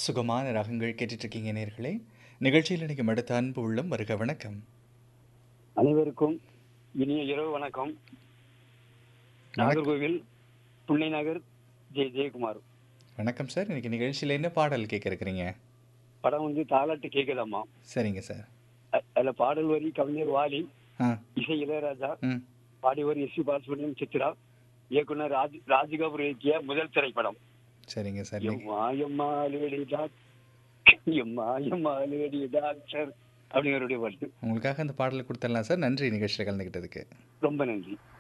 சுகமான ராகங்கள் கேட்டுட்டு இருக்கீங்க நேர்களே நிகழ்ச்சியில் இன்னைக்கு அடுத்த அன்பு உள்ளம் வருக வணக்கம் அனைவருக்கும் இனிய இரவு வணக்கம் நாகர்கோவில் புன்னை நகர் ஜெய ஜெயக்குமார் வணக்கம் சார் இன்னைக்கு நிகழ்ச்சியில் என்ன பாடல் கேட்க இருக்கிறீங்க படம் வந்து தாலாட்டு கேக்குதாம்மா சரிங்க சார் அ- அதுல பாடல் வரி கவிஞர் வாலி ஆ இசை இளையராஜா ம் பாடியவர் எஸ் பி பாலசுப்ரமணியம் சித்ரா இயக்குனர் ராஜ் ராஜ்கபூர் இயக்கிய முதல் திரைப்படம் சரிங்க சார் இன்னைக்கு- எம்மா எம்மா லேடி டாக்டர் எம்மா எம்மா லேடி டாக்டர் அப்படிங்கிறடைய பாட்டு உங்களுக்காக அந்த பாடலை கொடுத்துடலாம் சார் நன்றி நிகழ்ச்சியில் கலந்துக்கிட்டதுக்கு ரொம்ப நன்றி